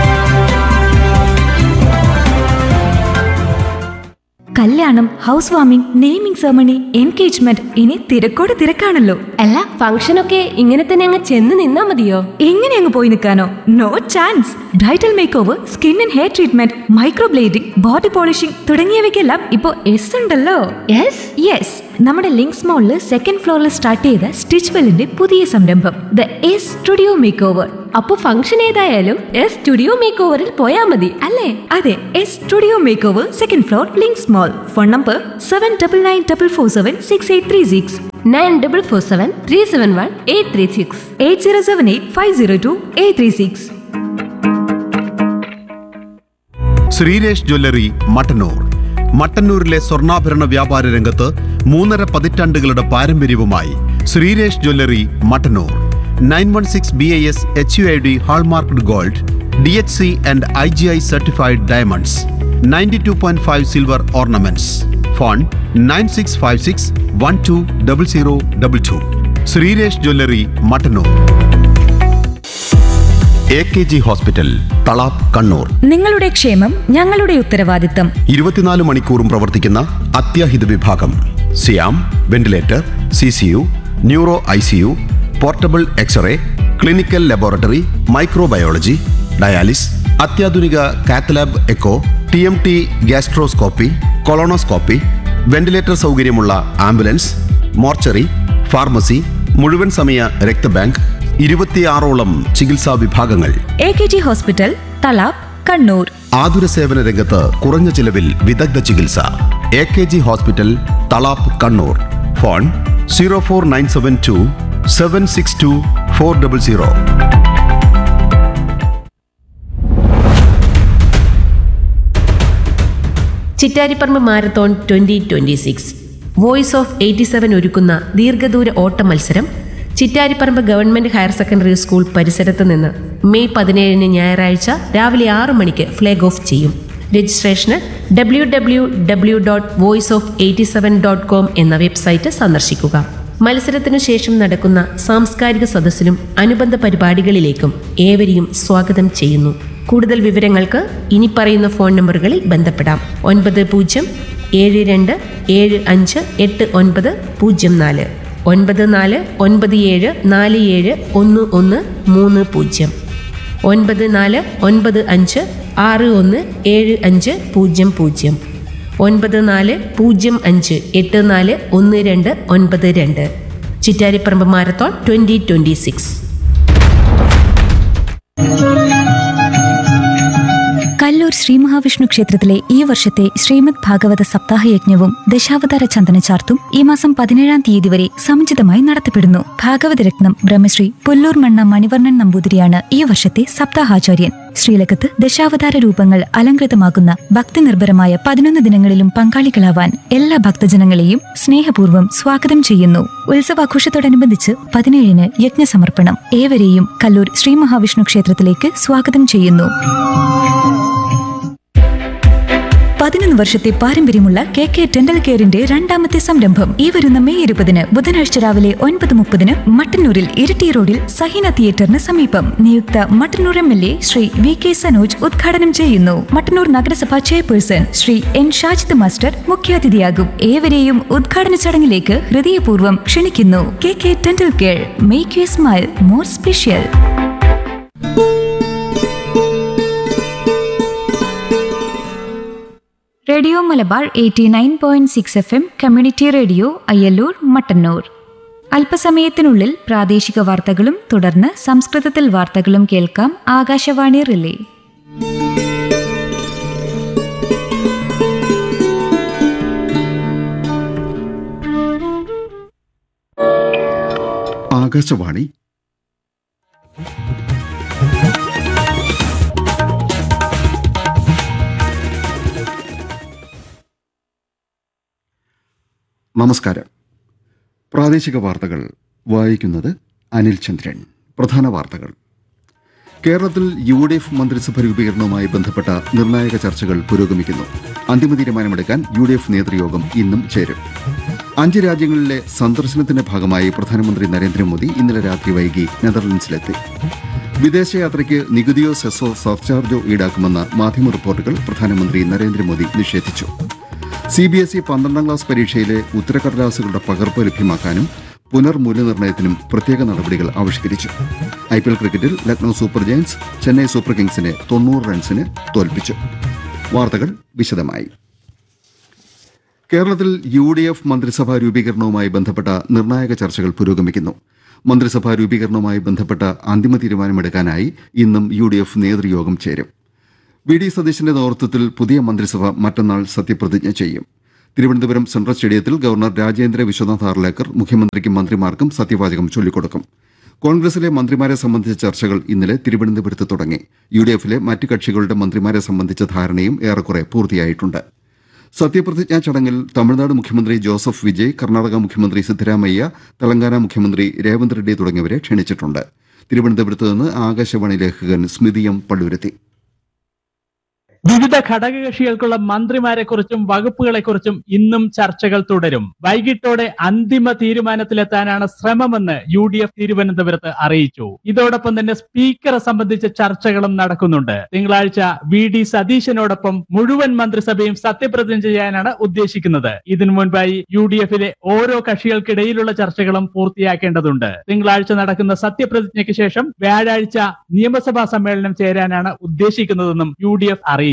കല്യാണം house warming naming ceremony engagement ഇനി തിരക്കോട് തിരക്കാണല്ലോ അല്ല ഫംഗ്ഷനൊക്കെ ഇങ്ങനെ തന്നെ അങ്ങ് ചെന്ന് നിന്നാ മതിയോ എങ്ങനെ അങ്ങ് പോയി നിൽക്കാനോ no chance bridal make over skin and hair treatment microblading body polishing തുടങ്ങിയവയ്ക്കെല്ലാം ഇപ്പോ എസ് ഉണ്ടല്ലോ യെസ് യെസ് നമ്മുടെ ലിങ്ക്സ് മോളില് സെക്കൻഡ് ഫ്ലോറിൽ സ്റ്റാർട്ട് ചെയ്ത സ്റ്റിച്ച് വെല്ലിന്റെ പുതിയ സംരംഭം the S studio make over അപ്പൊ ഫംഗ്ഷൻ ഏതായാലും എസ് സ്റ്റുഡിയോ മേക്ക് ഓവറിൽ പോയാ മതി അല്ലേ അതെ S studio make over second floor links mall phone number seven double nine double four seven six eight three six nine double four seven three seven one eight three six eight zero seven eight five zero two eight three six Sreeresh jewellery Mattannur മട്ടന്നൂരിലെ സ്വർണ്ണാഭരണ വ്യാപാര രംഗത്ത് മൂന്നര പതിറ്റാണ്ടുകളുടെ പാരമ്പര്യവുമായി Sreeresh jewellery Mattannur nine one six B I S H U I D hallmarked gold D H C and I G I certified diamonds ninety two point five silver ornaments phone nine six five six one two double zero double two Sreeresh jewellery Mattannur A K G hospital Thalap Kannur നിങ്ങളുടെ ക്ഷേമം ഞങ്ങളുടെ ഉത്തരവാദിത്തം ഇരുപത്തിനാല് മണിക്കൂറും പ്രവർത്തിക്കുന്ന അത്യാഹിത വിഭാഗം സിയാം ventilator C C U neuro I C U portable x ray clinical laboratory microbiology dialysis അത്യാധുനിക cath lab echo T M T gastroscopy colonoscopy ventilator സൗകര്യമുള്ള ആംബുലൻസ് മോർച്ചറി ഫാർമസി മുഴുവൻ സമയ രക്തബാങ്ക് ഇരുപത്തിയാറോളം ചികിത്സാ വിഭാഗങ്ങൾ A K G hospital Thalap Kannur ആതുര സേവന രംഗത്ത് കുറഞ്ഞ ചിലവിൽ വിദഗ്ധ ചികിത്സ A K G hospital Thalap Kannur phone zero four nine seven two seven six two four double zero Chittariparamba marathon twenty twenty six voice of eighty seven ഒരുക്കുന്ന ദീർഘദൂര ഓട്ട മത്സരം Chittariparamba government higher secondary school പരിസരത്ത് നിന്ന് മെയ് പതിനേഴിന് ഞായറാഴ്ച രാവിലെ ആറ് മണിക്ക് ഫ്ലാഗ് ഓഫ് ചെയ്യും രജിസ്ട്രേഷന് W W W dot voice of eighty seven dot com എന്ന വെബ്സൈറ്റ് സന്ദർശിക്കുക മത്സരത്തിനു ശേഷം നടക്കുന്ന സാംസ്കാരിക സദസ്സിലും അനുബന്ധ പരിപാടികളിലേക്കും ഏവരെയും സ്വാഗതം ചെയ്യുന്നു കൂടുതൽ വിവരങ്ങൾക്ക് ഇനി പറയുന്ന ഫോൺ നമ്പറുകളിൽ ബന്ധപ്പെടാം ഒൻപത് പൂജ്യം ഏഴ് രണ്ട് ഏഴ് അഞ്ച് എട്ട് ഒൻപത് പൂജ്യം നാല് ഒൻപത് നാല് ഒൻപത് ഏഴ് നാല് ഏഴ് ഒന്ന് ഒന്ന് മൂന്ന് പൂജ്യം ഒൻപത് നാല് ഒൻപത് അഞ്ച് ആറ് ഒന്ന് ഏഴ് അഞ്ച് പൂജ്യം പൂജ്യം ഒൻപത് നാല് പൂജ്യം അഞ്ച് എട്ട് നാല് ഒന്ന് രണ്ട് ഒൻപത് രണ്ട് Chittariparamba marathon twenty twenty six Kallur Shri Mahavishnu ക്ഷേത്രത്തിലെ ഈ വർഷത്തെ ശ്രീമദ് ഭാഗവത സപ്താഹ യജ്ഞവും ദശാവതാര ചന്ദനചാർത്തും ഈ മാസം പതിനേഴാം തീയതി വരെ സമുചിതമായി നടത്തപ്പെടുന്നു ഭാഗവത രത്നം ബ്രഹ്മശ്രീ പുല്ലൂർ മണ്ണ മണിവർണ്ണൻ നമ്പൂതിരിയാണ് ഈ വർഷത്തെ സപ്താഹാചാര്യൻ ശ്രീലകത്ത് ദശാവതാര രൂപങ്ങൾ അലങ്കൃതമാകുന്ന ഭക്തി നിർഭരമായ പതിനൊന്ന് ദിനങ്ങളിലും പങ്കാളികളാവാൻ എല്ലാ ഭക്തജനങ്ങളെയും സ്നേഹപൂർവ്വം സ്വാഗതം ചെയ്യുന്നു ഉത്സവാഘോഷത്തോടനുബന്ധിച്ച് പതിനേഴിന് യജ്ഞസമർപ്പണം ഏവരെയും കല്ലൂർ ശ്രീ മഹാവിഷ്ണു ക്ഷേത്രത്തിലേക്ക് സ്വാഗതം ചെയ്യുന്നു പതിനൊന്ന് വർഷത്തെ പാരമ്പര്യമുള്ള കെ കെ ഡെന്റൽ കെയറിന്റെ രണ്ടാമത്തെ സംരംഭം ഈ വരുന്ന മെയ് ഇരുപതിന് ബുധനാഴ്ച രാവിലെ ഒൻപത് മുപ്പതിന് മട്ടന്നൂരിൽ ഇരിട്ടി റോഡിൽ സഹീന തിയേറ്ററിന് സമീപം നിയുക്ത Mattannur M L A Shri V K Sanoj ഉദ്ഘാടനം ചെയ്യുന്നു മട്ടന്നൂർ നഗരസഭാ chairperson Shri N Shajid master മുഖ്യാതിഥിയാകും ഏവരെയും ഉദ്ഘാടന ചടങ്ങിലേക്ക് ഹൃദയപൂർവ്വം ക്ഷണിക്കുന്നു K K dental care make you smile more special radio Malabar eighty nine point six F M community radio Ayyallur Mattannur അല്പസമയത്തിനുള്ളിൽ പ്രാദേശിക വാർത്തകളും തുടർന്ന് സംസ്കൃതത്തിൽ വാർത്തകളും കേൾക്കാം ആകാശവാണി റിലേ ആകാശവാണി നമസ്കാരം പ്രാദേശിക വാർത്തകൾ വായിക്കുന്നത് അനിൽ ചന്ദ്രൻ പ്രധാന വാർത്തകൾ കേരളത്തിൽ യു ഡി എഫ് മന്ത്രിസഭ രൂപീകരണവുമായി ബന്ധപ്പെട്ട നിർണായക ചർച്ചകൾ പുരോഗമിക്കുന്നു അന്തിമ തീരുമാനമെടുക്കാൻ യു ഡി എഫ് നേതൃയോഗം ഇന്നും ചേരും അഞ്ച് രാജ്യങ്ങളിലെ സന്ദർശനത്തിന്റെ ഭാഗമായി പ്രധാനമന്ത്രി നരേന്ദ്രമോദി ഇന്നലെ രാത്രി വൈകി നെതർലൻഡ്സിലെത്തി വിദേശയാത്രയ്ക്ക് നികുതിയോ സെസ്സോ സർചാർജോ ഈടാക്കുമെന്ന മാധ്യമ റിപ്പോർട്ടുകൾ പ്രധാനമന്ത്രി നരേന്ദ്രമോദി നിഷേധിച്ചു സി ബി എസ് ഇ പന്ത്രണ്ടാം ക്ലാസ് പരീക്ഷയിലെ ഉത്തരക്കടലാസുകളുടെ പകർപ്പ് ലഭ്യമാക്കാനും പുനർമൂല്യനിർണ്ണയത്തിനും പ്രത്യേക നടപടികൾ ആവിഷ്കരിച്ചു ഐ പി എൽ ക്രിക്കറ്റിൽ Lucknow super giants Chennai super കിങ്സിനെ തൊണ്ണൂറ് റൺസിന് തോൽപ്പിച്ചു വാർത്തകൾ വിശദമായി കേരളത്തിൽ യു ഡി എഫ് മന്ത്രിസഭാ രൂപീകരണവുമായി ബന്ധപ്പെട്ട നിർണായക ചർച്ചകൾ പുരോഗമിക്കുന്നു മന്ത്രിസഭാ രൂപീകരണവുമായി ബന്ധപ്പെട്ട അന്തിമ തീരുമാനമെടുക്കാനായി ഇന്നും യു ഡി എഫ് നേതൃയോഗം ചേരും വി ഡി സതീശന്റെ നേതൃത്വത്തിൽ പുതിയ മന്ത്രിസഭ മറ്റന്നാൾ സത്യപ്രതിജ്ഞ ചെയ്യും തിരുവനന്തപുരം സെൻട്രൽ സ്റ്റേഡിയത്തിൽ ഗവർണർ രാജേന്ദ്ര വിശ്വനാഥ് ആർലേക്കർ മുഖ്യമന്ത്രിക്കും മന്ത്രിമാർക്കും സത്യവാചകം ചൊല്ലിക്കൊടുക്കും കോൺഗ്രസിലെ മന്ത്രിമാരെ സംബന്ധിച്ച ചർച്ചകൾ ഇന്നലെ തിരുവനന്തപുരത്ത് തുടങ്ങി യു ഡി എഫിലെ മറ്റ് കക്ഷികളുടെ മന്ത്രിമാരെ സംബന്ധിച്ച ധാരണയും ഏറെക്കുറെ പൂർത്തിയായിട്ടുണ്ട് സത്യപ്രതിജ്ഞാ ചടങ്ങിൽ തമിഴ്നാട് മുഖ്യമന്ത്രി ജോസഫ് വിജയ് കർണാടക മുഖ്യമന്ത്രി സിദ്ധരാമയ്യ തെലങ്കാന മുഖ്യമന്ത്രി രേവന്ത് റെഡ്ഡി തുടങ്ങിയവരെ ക്ഷണിച്ചിട്ടുണ്ട് തിരുവനന്തപുരത്ത് നിന്ന് ആകാശവാണി ലേഖകൻ സ്മിതി എം പള്ളുരുത്തി വിവിധ ഘടകകക്ഷികൾക്കുള്ള മന്ത്രിമാരെക്കുറിച്ചും വകുപ്പുകളെക്കുറിച്ചും ഇന്നും ചർച്ചകൾ തുടരും വൈകിട്ടോടെ അന്തിമ തീരുമാനത്തിലെത്താനാണ് ശ്രമമെന്ന് യു ഡി എഫ് തിരുവനന്തപുരത്ത് അറിയിച്ചു ഇതോടൊപ്പം തന്നെ സ്പീക്കറെ സംബന്ധിച്ച ചർച്ചകളും നടക്കുന്നുണ്ട് തിങ്കളാഴ്ച വി ഡി സതീശനോടൊപ്പം മുഴുവൻ മന്ത്രിസഭയും സത്യപ്രതിജ്ഞ ചെയ്യാനാണ് ഉദ്ദേശിക്കുന്നത് ഇതിനു മുൻപായി യു ഡി എഫിലെ ഓരോ കക്ഷികൾക്കിടയിലുള്ള ചർച്ചകളും പൂർത്തിയാക്കേണ്ടതുണ്ട് തിങ്കളാഴ്ച നടക്കുന്ന സത്യപ്രതിജ്ഞയ്ക്ക് ശേഷം വ്യാഴാഴ്ച നിയമസഭാ സമ്മേളനം ചേരാനാണ് ഉദ്ദേശിക്കുന്നതെന്നും യു ഡി എഫ് അറിയിച്ചു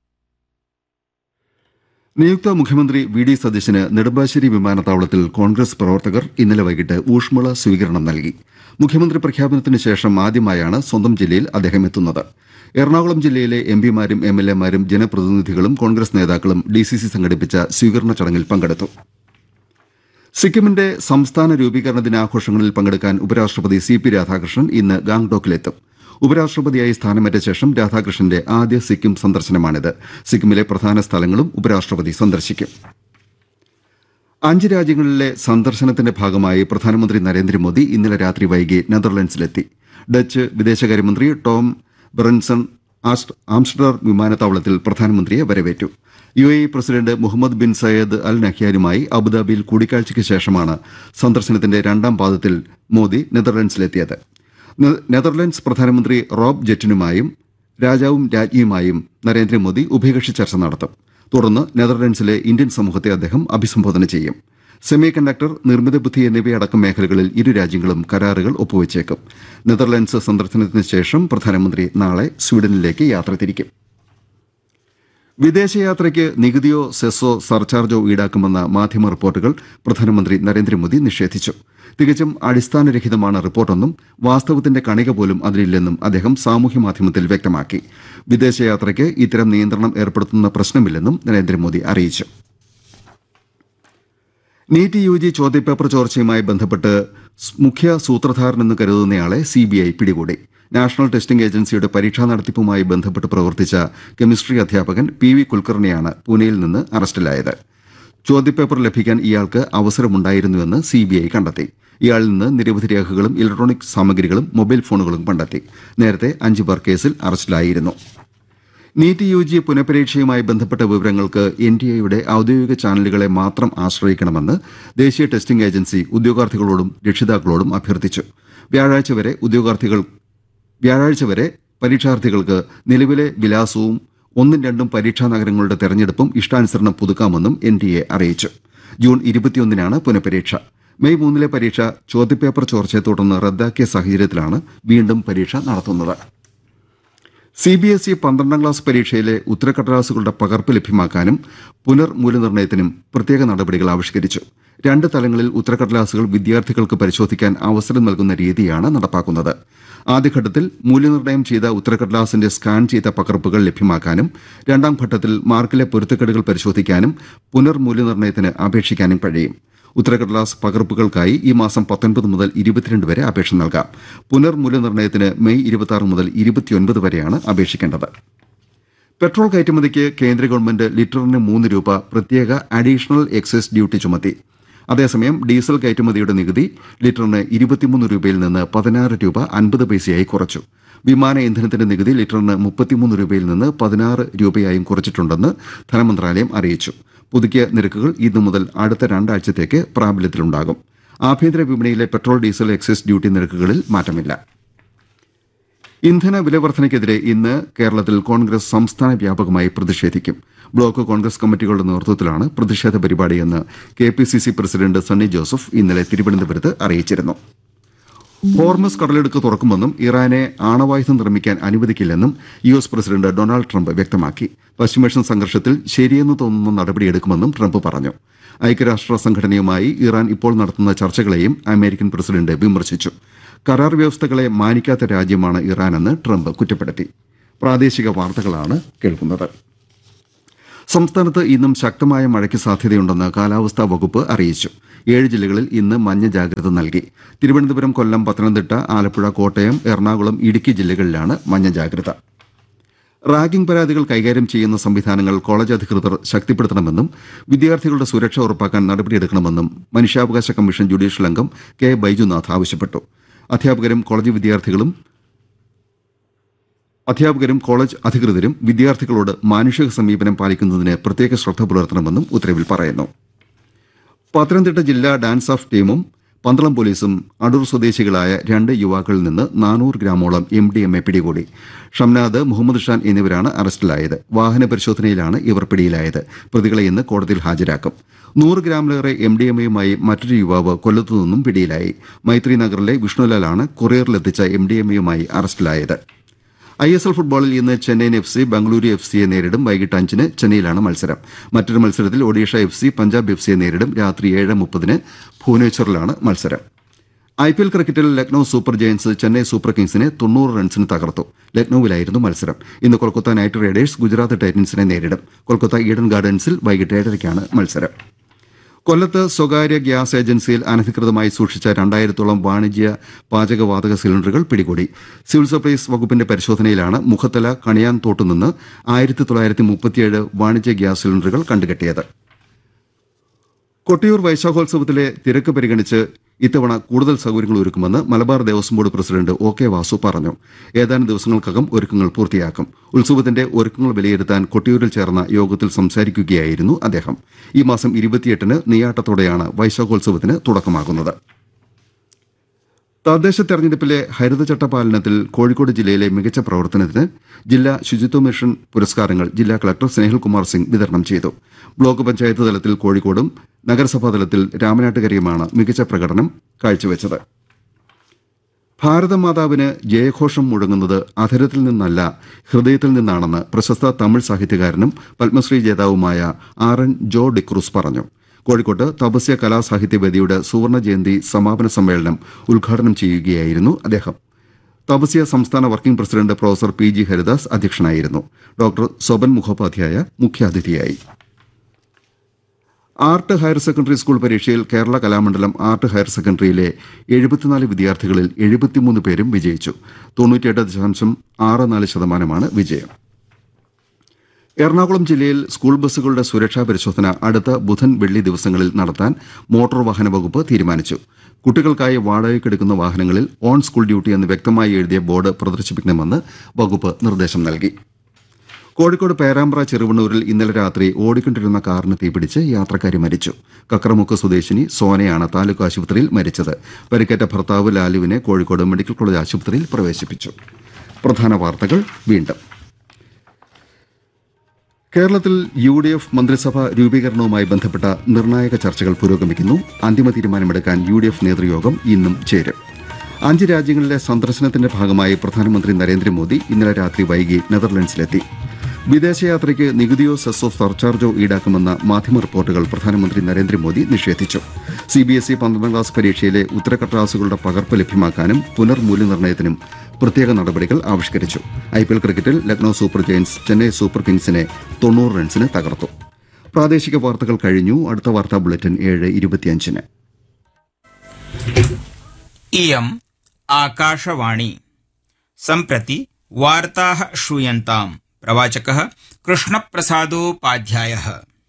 നിയുക്ത മുഖ്യമന്ത്രി വി ഡി സതീശന് നെടുമ്പാശ്ശേരി വിമാനത്താവളത്തിൽ കോൺഗ്രസ് പ്രവർത്തകർ ഇന്നലെ വൈകിട്ട് ഊഷ്മള സ്വീകരണം നൽകി മുഖ്യമന്ത്രി പ്രഖ്യാപനത്തിന് ശേഷം ആദ്യമായാണ് സ്വന്തം ജില്ലയിൽ അദ്ദേഹം എത്തുന്നത് എറണാകുളം ജില്ലയിലെ എം പിമാരും എം എൽ എമാരും ജനപ്രതിനിധികളും കോൺഗ്രസ് നേതാക്കളും ഡി സി സി സംഘടിപ്പിച്ച സ്വീകരണ ചടങ്ങിൽ പങ്കെടുത്തു സിക്കിമിന്റെ സംസ്ഥാന രൂപീകരണ ദിനാഘോഷങ്ങളിൽ പങ്കെടുക്കാൻ ഉപരാഷ്ട്രപതി സി പി രാധാകൃഷ്ണൻ ഇന്ന് ഗാംഗ്ടോക്കിലെത്തും ഉപരാഷ്ട്രപതിയായി സ്ഥാനമേറ്റ ശേഷം രാധാകൃഷ്ണന്റെ ആദ്യ സിക്കിം സന്ദർശനമാണിത് സിക്കിമിലെ പ്രധാന സ്ഥലങ്ങളും ഉപരാഷ്ട്രപതി സന്ദർശിക്കും അഞ്ച് രാജ്യങ്ങളിലെ സന്ദർശനത്തിന്റെ ഭാഗമായി പ്രധാനമന്ത്രി നരേന്ദ്രമോദി ഇന്നലെ രാത്രി വൈകി നെതർലൻഡ്സിലെത്തി ഡച്ച് വിദേശകാര്യമന്ത്രി ടോം ബെറൻസൺ ആസ്റ്റ്- ആംസ്റ്റർഡാം വിമാനത്താവളത്തിൽ പ്രധാനമന്ത്രിയെ വരവേറ്റു U A E president Mohamed bin Zayed al നഹ്യാനുമായി അബുദാബിയിൽ കൂടിക്കാഴ്ചയ്ക്ക് ശേഷമാണ് സന്ദർശനത്തിന്റെ രണ്ടാം പാദത്തിൽ മോദി നെതർലൻഡ്സിലെത്തിയത് നെ- നെതർലൻഡ്സ് പ്രധാനമന്ത്രി റോബ് ജെറ്റിനുമായും രാജാവും രാജ്ഞിയുമായും നരേന്ദ്രമോദി ഉഭയകക്ഷി ചർച്ച നടത്തും തുടർന്ന് നെതർലൻഡ്സിലെ ഇന്ത്യൻ സമൂഹത്തെ അദ്ദേഹം അഭിസംബോധന ചെയ്യും സെമി കണ്ടക്ടർ നിർമ്മിത ബുദ്ധി എന്നിവയടക്കം മേഖലകളിൽ ഇരു രാജ്യങ്ങളും കരാറുകൾ ഒപ്പുവച്ചേക്കും നെതർലൻഡ്സ് സന്ദർശനത്തിന് ശേഷം പ്രധാനമന്ത്രി നാളെ സ്വീഡനിലേക്ക് യാത്ര തിരിക്കും വിദേശയാത്രയ്ക്ക് നികുതിയോ സെസ്സോ സർചാർജോ ഈടാക്കുമെന്ന മാധ്യമ റിപ്പോർട്ടുകൾ പ്രധാനമന്ത്രി നരേന്ദ്രമോദി നിഷേധിച്ചു തികച്ചും അടിസ്ഥാനരഹിതമാണ് റിപ്പോർട്ടെന്നും വാസ്തവത്തിന്റെ കണിക പോലും അതിലില്ലെന്നും അദ്ദേഹം സാമൂഹ്യ മാധ്യമത്തിൽ വ്യക്തമാക്കി വിദേശയാത്രയ്ക്ക് ഇത്തരം നിയന്ത്രണം ഏർപ്പെടുത്തുന്ന പ്രശ്നമില്ലെന്നും നരേന്ദ്രമോദി അറിയിച്ചു നീറ്റ് യു ജി ചോദ്യപേപ്പർ ചോർച്ചയുമായി ബന്ധപ്പെട്ട് സ് മുഖ്യ സൂത്രധാരനെന്ന് കരുതുന്നയാളെ സിബിഐ പിടികൂടി നാഷണൽ ടെസ്റ്റിംഗ് ഏജൻസിയുടെ പരീക്ഷാ നടത്തിപ്പുമായി ബന്ധപ്പെട്ട് പ്രവർത്തിച്ച കെമിസ്ട്രി അധ്യാപകൻ പി വി കുൽക്കർണിയാണ് പൂനെയിൽ നിന്ന് അറസ്റ്റിലായത് ചോദ്യപേപ്പർ ലഭിക്കാൻ ഇയാൾക്ക് അവസരമുണ്ടായിരുന്നുവെന്ന് സിബിഐ കണ്ടെത്തി ഇയാളിൽ നിന്ന് നിരവധി രേഖകളും ഇലക്ട്രോണിക് സാമഗ്രികളും മൊബൈൽ ഫോണുകളും കണ്ടെത്തി നേരത്തെ അഞ്ചു പേർ കേസിൽ അറസ്റ്റിലായിരുന്നു നീറ്റ് യു ജി പുനഃപരീക്ഷയുമായി ബന്ധപ്പെട്ട വിവരങ്ങൾക്ക് എൻ ടി എയുടെ ഔദ്യോഗിക ചാനലുകളെ മാത്രം ആശ്രയിക്കണമെന്ന് ദേശീയ ടെസ്റ്റിംഗ് ഏജൻസി ഉദ്യോഗാർത്ഥികളോടും രക്ഷിതാക്കളോടും അഭ്യർത്ഥിച്ചു വ്യാഴാഴ്ച വരെ ഉദ്യോഗാർത്ഥികൾ വ്യാഴാഴ്ച വരെ പരീക്ഷാർത്ഥികൾക്ക് നിലവിലെ വിലാസവും ഒന്നും രണ്ടും പരീക്ഷാ നഗരങ്ങളുടെ തെരഞ്ഞെടുപ്പും ഇഷ്ടാനുസരണം പുതുക്കാമെന്നും എൻ ടി എ അറിയിച്ചു ജൂൺ ഇരുപത്തിയൊന്നിനാണ് പുനഃപരീക്ഷ മെയ് മൂന്നിലെ പരീക്ഷ ചോദ്യപേപ്പർ ചോർച്ചയെ തുടർന്ന് റദ്ദാക്കിയ സാഹചര്യത്തിലാണ് വീണ്ടും പരീക്ഷ നടത്തുന്നത് സി ബി എസ് ഇ പന്ത്രണ്ടാം ക്ലാസ് പരീക്ഷയിലെ ഉത്തരക്കടലാസുകളുടെ പകർപ്പ് ലഭ്യമാക്കാനും പുനർമൂല്യനിർണ്ണയത്തിനും പ്രത്യേക നടപടികൾ ആവിഷ്കരിച്ചു രണ്ട് തലങ്ങളിൽ ഉത്തരക്കടലാസുകൾ വിദ്യാർത്ഥികൾക്ക് പരിശോധിക്കാൻ അവസരം നൽകുന്ന രീതിയാണ് നടപ്പാക്കുന്നത് ആദ്യഘട്ടത്തിൽ മൂല്യനിർണ്ണയം ചെയ്ത ഉത്തരക്കടലാസിന്റെ സ്കാൻ ചെയ്ത പകർപ്പുകൾ ലഭ്യമാക്കാനും രണ്ടാം ഘട്ടത്തിൽ മാർക്കിലെ പൊരുത്തക്കേടുകൾ പരിശോധിക്കാനും പുനർമൂല്യനിർണ്ണയത്തിന് അപേക്ഷിക്കാനും കഴിയും ഉത്തരക്കടലാസ് പകർപ്പുകൾക്കായി ഈ മാസം പത്തൊൻപത് മുതൽ ഇരുപത്തിരണ്ട് വരെ അപേക്ഷ നൽകാം പുനർമൂല്യനിർണ്ണയത്തിന് മെയ് ഇരുപത്തി മുതൽ ഇരുപത്തിയൊൻപത് വരെയാണ് അപേക്ഷിക്കേണ്ടത് പെട്രോൾ കയറ്റുമതിക്ക് കേന്ദ്ര ഗവൺമെന്റ് ലിറ്ററിന് മൂന്ന് രൂപ പ്രത്യേക അഡീഷണൽ എക്സൈസ് ഡ്യൂട്ടി ചുമത്തി അതേസമയം ഡീസൽ കയറ്റുമതിയുടെ നികുതി ലിറ്ററിന് ഇരുപത്തിമൂന്ന് രൂപയിൽ നിന്ന് പതിനാറ് രൂപ അൻപത് പൈസയായി കുറച്ചു വിമാന ഇന്ധനത്തിന്റെ നികുതി ലിറ്ററിന് മുപ്പത്തിമൂന്ന് രൂപയിൽ നിന്ന് പതിനാറ് രൂപയായും കുറച്ചിട്ടുണ്ടെന്ന് ധനമന്ത്രാലയം അറിയിച്ചു പുതുക്കിയ നിരക്കുകൾ ഇന്നു മുതൽ അടുത്ത രണ്ടാഴ്ചത്തേക്ക് പ്രാബല്യത്തിലുണ്ടാകും ആഭ്യന്തര വിപണിയിലെ പെട്രോൾ ഡീസൽ എക്സൈസ് ഡ്യൂട്ടി നിരക്കുകളിൽ മാറ്റമില്ല ഇന്ധന വിലവർധനയ്ക്കെതിരെ ഇന്ന് കേരളത്തിൽ കോൺഗ്രസ് സംസ്ഥാന വ്യാപകമായി പ്രതിഷേധിക്കും ബ്ലോക്ക് കോൺഗ്രസ് കമ്മിറ്റികളുടെ നേതൃത്വത്തിലാണ് പ്രതിഷേധ പരിപാടിയെന്ന് K P C C president Sunny Joseph ഇന്നലെ തിരുവനന്തപുരത്ത് അറിയിച്ചിരുന്നു ഹോർമസ് കടലെടുക്ക് തുറക്കുമെന്നും ഇറാനെ ആണവായുധം നിർമ്മിക്കാൻ അനുവദിക്കില്ലെന്നും U S president Donald Trump വ്യക്തമാക്കി പശ്ചിമേഷ്യൻ സംഘർഷത്തിൽ ശരിയെന്ന് തോന്നുന്ന നടപടിയെടുക്കുമെന്നും ട്രംപ് പറഞ്ഞു ഐക്യരാഷ്ട്ര സംഘടനയുമായി ഇറാൻ ഇപ്പോൾ നടത്തുന്ന ചർച്ചകളെയും അമേരിക്കൻ പ്രസിഡന്റ് വിമർശിച്ചു കരാർ വ്യവസ്ഥകളെ മാനിക്കാത്ത രാജ്യമാണ് ഇറാനെന്ന് ട്രംപ് കുറ്റപ്പെടുത്തി പ്രാദേശിക വാർത്തകളാണ് കേൾക്കുന്നത് സംസ്ഥാനത്ത് ഇന്നും ശക്തമായ മഴയ്ക്ക് സാധ്യതയുണ്ടെന്ന് കാലാവസ്ഥാ വകുപ്പ് അറിയിച്ചു ഏഴ് ജില്ലകളിൽ ഇന്ന് മഞ്ഞ ജാഗ്രത നൽകി തിരുവനന്തപുരം കൊല്ലം പത്തനംതിട്ട ആലപ്പുഴ കോട്ടയം എറണാകുളം ഇടുക്കി ജില്ലകളിലാണ് മഞ്ഞ ജാഗ്രത റാഗിംഗ് പരാതികൾ കൈകാര്യം ചെയ്യുന്ന സംവിധാനങ്ങൾ കോളേജ് അധികൃതർ ശക്തിപ്പെടുത്തണമെന്നും വിദ്യാർത്ഥികളുടെ സുരക്ഷ ഉറപ്പാക്കാൻ നടപടിയെടുക്കണമെന്നും മനുഷ്യാവകാശ കമ്മീഷൻ ജുഡീഷ്യൽ അംഗം കെ ബൈജുനാഥ് ആവശ്യപ്പെട്ടു അധ്യാപകരും കോളേജ് വിദ്യാർത്ഥികളും അധ്യാപകരും കോളേജ് അധികൃതരും വിദ്യാർത്ഥികളോട് മാനുഷിക സമീപനം പാലിക്കുന്നതിന് പ്രത്യേക ശ്രദ്ധ പുലർത്തണമെന്നും ഉത്തരവിൽ പറയുന്നു പത്തനംതിട്ട ജില്ലാ ഡാൻസ് ഓഫ് ടീമും പന്തളം പോലീസും അടൂർ സ്വദേശികളായ രണ്ട് യുവാക്കളിൽ നിന്ന് നാനൂറ് ഗ്രാമോളം എം ഡി എം എ പിടികൂടി ഷംനാദ് മുഹമ്മദ് ഷാൻ എന്നിവരാണ് അറസ്റ്റിലായത് വാഹന പരിശോധനയിലാണ് ഇവർ പിടിയിലായത് പ്രതികളെ ഇന്ന് കോടതിയിൽ ഹാജരാക്കും നൂറ് ഗ്രാമിലേറെ എം ഡി എം എയുമായി മറ്റൊരു യുവാവ് കൊല്ലത്തു നിന്നും പിടിയിലായി മൈത്രി നഗറിലെ വിഷ്ണുലാലാണ് കൊറിയറിലെത്തിച്ച എം ഡി എം എയുമായി അറസ്റ്റിലായത് ഐ എസ് എൽ ഫുട്ബോളിൽ ഇന്ന് Chennaiyin F C Bengaluru F സിയെ നേരിടും വൈകിട്ട് അഞ്ചിന് ചെന്നൈയിലാണ് മത്സരം മറ്റൊരു മത്സരത്തിൽ Odisha F C Punjab F സിയെ നേരിടും രാത്രി ഏഴ് മുപ്പതിന് ഭുവനേശ്വറിലാണ് മത്സരം ഐ പി എൽ ക്രിക്കറ്റിൽ Lucknow super giants Chennai super കിങ്സിനെ തൊണ്ണൂറ് റൺസിന് തകർത്തു ലക്നൌവിലായിരുന്നു മത്സരം ഇന്ന് കൊൽക്കത്ത നൈറ്റ് റൈഡേഴ്സ് ഗുജറാത്ത് ടൈറ്റൻസിനെ നേരിടും കൊൽക്കത്ത ഈഡൻ ഗാർഡൻസിൽ വൈകിട്ട് ഏഴരയ്ക്കാണ് മത്സരം കൊല്ലത്ത് സ്വകാര്യ ഗ്യാസ് ഏജൻസിയിൽ അനധികൃതമായി സൂക്ഷിച്ച രണ്ടായിരത്തോളം വാണിജ്യ പാചകവാതക സിലിണ്ടറുകൾ പിടികൂടി സിവിൽ സപ്ലൈസ് വകുപ്പിന്റെ പരിശോധനയിലാണ് മുഖത്തല കണിയാൻ തോട്ടുനിന്ന് ആയിരത്തി തൊള്ളായിരത്തി മുപ്പത്തിയേഴ് വാണിജ്യ ഗ്യാസ് സിലിണ്ടറുകൾ കണ്ടുകെട്ടിയത് കൊട്ടിയൂർ വൈശാഖോത്സവത്തിലെ തിരക്ക് പരിഗണിച്ച് ഇത്തവണ കൂടുതൽ സൗകര്യങ്ങൾ ഒരുക്കുമെന്ന് Malabar Devaswom board president O K Vasu പറഞ്ഞു ഏതാനും ദിവസങ്ങൾക്കകം ഒരുക്കങ്ങൾ പൂർത്തിയാക്കും ഉത്സവത്തിന്റെ ഒരുക്കങ്ങൾ വിലയിരുത്താൻ കൊട്ടിയൂരിൽ ചേർന്ന യോഗത്തിൽ സംസാരിക്കുകയായിരുന്നു അദ്ദേഹം ഈ മാസം ഇരുപത്തിയെട്ടിന് നെയ്യാട്ടത്തോടെയാണ് വൈശാഖോത്സവത്തിന് തുടക്കമാകുന്നത് തദ്ദേശ തെരഞ്ഞെടുപ്പിലെ ഹരിതചട്ട പാലനത്തിൽ കോഴിക്കോട് ജില്ലയിലെ മികച്ച പ്രവർത്തനത്തിന് ജില്ലാ ശുചിത്വ മിഷൻ പുരസ്കാരങ്ങൾ ജില്ലാ കളക്ടർ സ്നേഹിൽകുമാർ സിംഗ് വിതരണം ചെയ്തു ബ്ലോക്ക് പഞ്ചായത്ത് തലത്തിൽ കോഴിക്കോടും നഗരസഭാ തലത്തിൽ രാമനാട്ടുകരയുമാണ് മികച്ച പ്രകടനം കാഴ്ചവെച്ചത് ഭാരതമാതാവിന് ജയഘോഷം മുഴങ്ങുന്നത് അധരത്തിൽ നിന്നല്ല ഹൃദയത്തിൽ നിന്നാണെന്ന് പ്രശസ്ത തമിഴ് സാഹിത്യകാരനും പത്മശ്രീ ജേതാവുമായ ആർ എൻ ജോ ഡിക്രൂസ് പറഞ്ഞു കോഴിക്കോട്ട് തപസ്യ കലാസാഹിത്യവേദിയുടെ സുവർണ ജയന്തി സമാപന സമ്മേളനം ഉദ്ഘാടനം ചെയ്യുകയായിരുന്നു അദ്ദേഹം തപസ്യ സംസ്ഥാന working president professor P G Haridas അധ്യക്ഷനായിരുന്നു ഡോക്ടർ സ്വപൻ മുഖോപാധ്യായ മുഖ്യാതിഥിയായി ആർട്ട് ഹയർ സെക്കൻഡറി സ്കൂൾ പരീക്ഷയിൽ കേരള കലാമണ്ഡലം ആർട്ട് ഹയർ സെക്കൻഡറിയിലെ എഴുപത്തിനാല് വിദ്യാർത്ഥികളിൽ എഴുപത്തിമൂന്ന് പേരും വിജയിച്ചു തൊണ്ണൂറ്റിയെട്ട് ദശാംശം ആറ് നാല് ശതമാനമാണ് വിജയം എറണാകുളം ജില്ലയിൽ സ്കൂൾ ബസ്സുകളുടെ സുരക്ഷാ പരിശോധന അടുത്ത ബുധൻ വെള്ളി ദിവസങ്ങളിൽ നടത്താൻ മോട്ടോർ വാഹന വകുപ്പ് തീരുമാനിച്ചു കുട്ടികൾക്കായി വാടകയ്ക്കെടുക്കുന്ന വാഹനങ്ങളിൽ ഓൺ സ്കൂൾ ഡ്യൂട്ടി എന്ന് വ്യക്തമായി എഴുതിയ ബോർഡ് പ്രദർശിപ്പിക്കണമെന്ന് വകുപ്പ് നിർദ്ദേശം നൽകി കോഴിക്കോട് പേരാമ്പ്ര ചെറുവണ്ണൂരിൽ ഇന്നലെ രാത്രി ഓടിക്കൊണ്ടിരുന്ന കാറിന് തീപിടിച്ച് യാത്രക്കാരി മരിച്ചു കക്രമുക്ക് സ്വദേശിനി സോനയാണ് താലൂക്ക് ആശുപത്രിയിൽ മരിച്ചത് പരിക്കേറ്റ ഭർത്താവ് ലാലുവിനെ കോഴിക്കോട് മെഡിക്കൽ കോളേജ് ആശുപത്രിയിൽ പ്രവേശിപ്പിച്ചു പ്രധാന വാർത്തകൾ വീണ്ടും കേരളത്തിൽ യു ഡി എഫ് മന്ത്രിസഭ രൂപീകരണവുമായി ബന്ധപ്പെട്ട നിർണായക ചർച്ചകൾ പുരോഗമിക്കുന്നു അന്തിമ തീരുമാനമെടുക്കാൻ യു ഡി എഫ് നേതൃയോഗം ഇന്നും ചേരും അഞ്ച് രാജ്യങ്ങളിലെ സന്ദർശനത്തിന്റെ ഭാഗമായി പ്രധാനമന്ത്രി നരേന്ദ്രമോദി ഇന്നലെ രാത്രി വൈകി നെതർലൻഡ്സിലെത്തി വിദേശയാത്രയ്ക്ക് നികുതിയോ സെസ്സോ സർചാർജോ ഈടാക്കുമെന്ന മാധ്യമ റിപ്പോർട്ടുകൾ പ്രധാനമന്ത്രി നരേന്ദ്രമോദി നിഷേധിച്ചു സിബിഎസ്ഇ പന്ത്രണ്ടാം ക്ലാസ് പരീക്ഷയിലെ ഉത്തരക്കടലാസുകളുടെ പകർപ്പ് ലഭ്യമാക്കാനും പുനർമൂല്യനിർണ്ണയത്തിനും പ്രത്യേക നടപടികൾ ആവിഷ്കരിച്ചു ഐപിഎൽ ക്രിക്കറ്റിൽ Lucknow super giants Chennai super കിങ്സിനെ തൊണ്ണൂറ് റൺസിന് തകർത്തു പ്രാദേശിക വാർത്തകൾ കഴിഞ്ഞു അടുത്ത വാർത്താ ബുള്ളറ്റിൻ ഏഴ് ഇരുപത്തിയഞ്ചിന് इयम् आकाशवाणी सम्प्रति वार्ताः श्रूयन्ताम् प्रवाचकः कृष्णप्रसादोपाध्यायः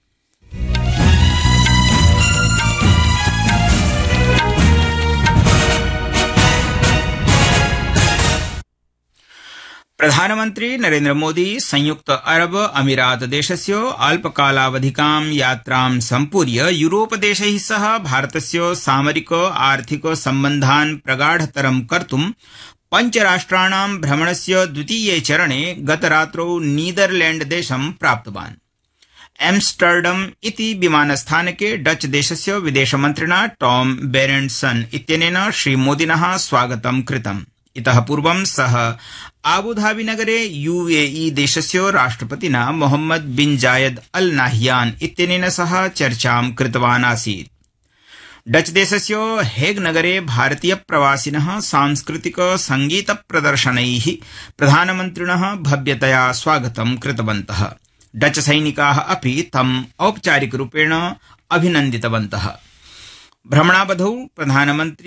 प्रधानमन्त्री नरेन्द्रमोदी संयुक्त अरब अमीरात देशस्य अल्पकालावधिकां यात्रां सम्पूर्य यूरोपदेशैः सह भारतस्य सामरिक आर्थिक सम्बन्धान् प्रगाढतरं कर्तुं पञ्चराष्ट्राणां भ्रमणस्य द्वितीये चरणे गतरात्रौ नीदरलैण्डदेशं प्राप्तवान् एम्स्टर्डम इति विमानस्थानके डच देशस्य विदेशमन्त्रिणा टॉम बेरेन्सन इत्यनेन श्रीमोदिनः स्वागतं कृतम् इतः पूर्वं सः आबुधाबीनगरे यूएई देशस्य राष्ट्रपतिना मोहम्मद बिन जायद अल नाहियान इत्यनेन सह चर्चां कृतवान् आसीत् डच देशस्य हेग नगरे भारतीय प्रवासिनः सांस्कृतिक संगीत प्रदर्शनैः प्रधानमन्त्रिणः भव्यतया स्वागतं कृतवन्तः डच सैनिकाः अपि तम् औपचारिकरूपेण अभिनन्दितवन्तः भ्रमणावधौ प्रधानमन्त्री